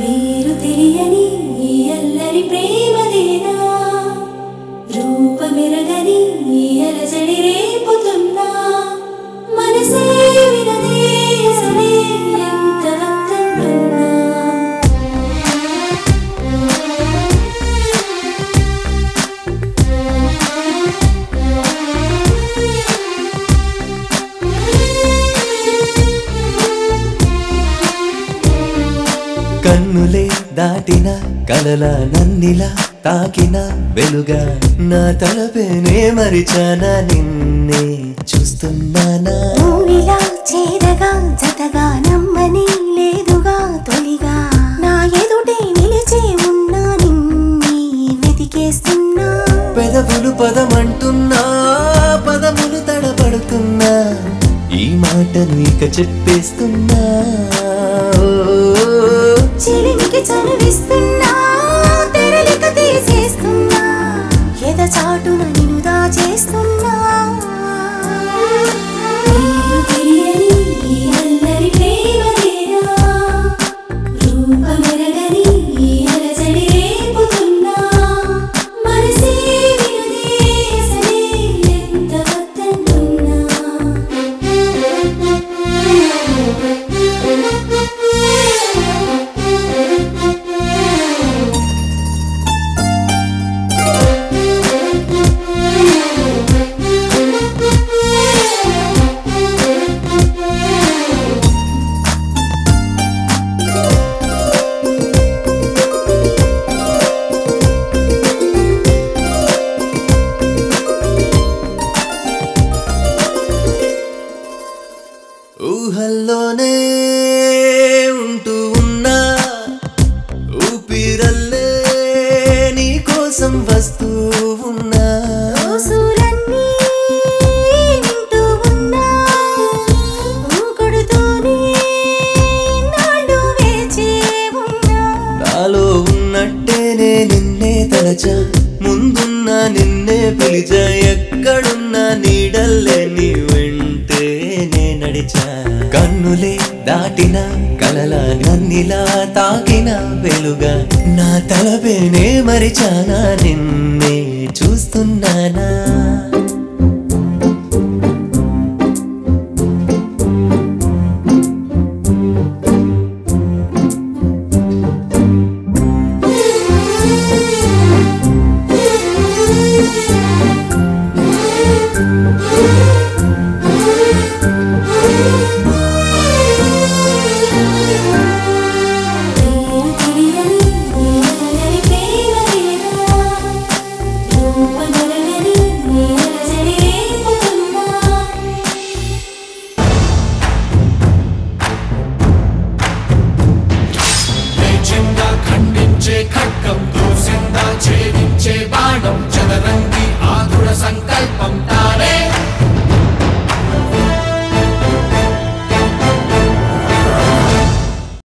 పేరు తెలియని ఈ అల్లరి ప్రేమదేనా రూపమెరగని ఈ అలజడి రేపుతున్నా మనసే వినదే అసలే ఎంత వద్దన్నా కన్నులే దాటిన కలల నన్నిలా తాకిన వెలుగా నా తలపేనే మరిచానా నిన్నే చూస్తున్నానా నువ్విలా చేరగా జతగా నమ్మని లేదుగా తొలిగా నా ఎదుటే నిలిచే ఉన్నా నిన్నే వెతికేస్తున్నా పెదవులు పదమంటున్నా పదములు తడబడుతున్నా ఈ మాటను ఇక చెప్పేస్తున్నా ఓ, చిలిమికి చనువిస్తున్నా తెరలిక తీసేస్తున్నా ఎద చాటున నిన్ను దాచేస్తున్నా పేరు తెలియని ఈ అల్లరి ప్రేమదేనా రూపమెరగని ఈ అలజడి రేపుతున్నా మనసే వినదే అసలే ఎంత వద్దన్నా ఊహల్లోనే ఉంటూ ఉన్నా ఊపిరల్లే నీ కోసం వస్తూ ఉన్నా రోజులన్నీ వింటూ ఉన్నా ఊకడుతోనే నాళ్ళు వేచే ఉన్నా నాలో ఉన్నట్టేనే నిన్నే తలచా ముందున్న నిన్నే పిలిచా ఎక్కడున్నా నీడల్లే నీ వెంటే నే నడిచా కన్నులే దాటిన కలల నన్నిలా తాకిన వెలుగా నా తలపేనే మరిచానా నిన్నే చూస్తున్నానా పేరు తెలియని ఈ అల్లరి ప్రేమదేనా రూపమెరగని ఈ అలజడి రేపుతున్నా లేచిందా ఖండించే ఖడ్గం దూసిందా ఛేదించే బాణం చదరంగి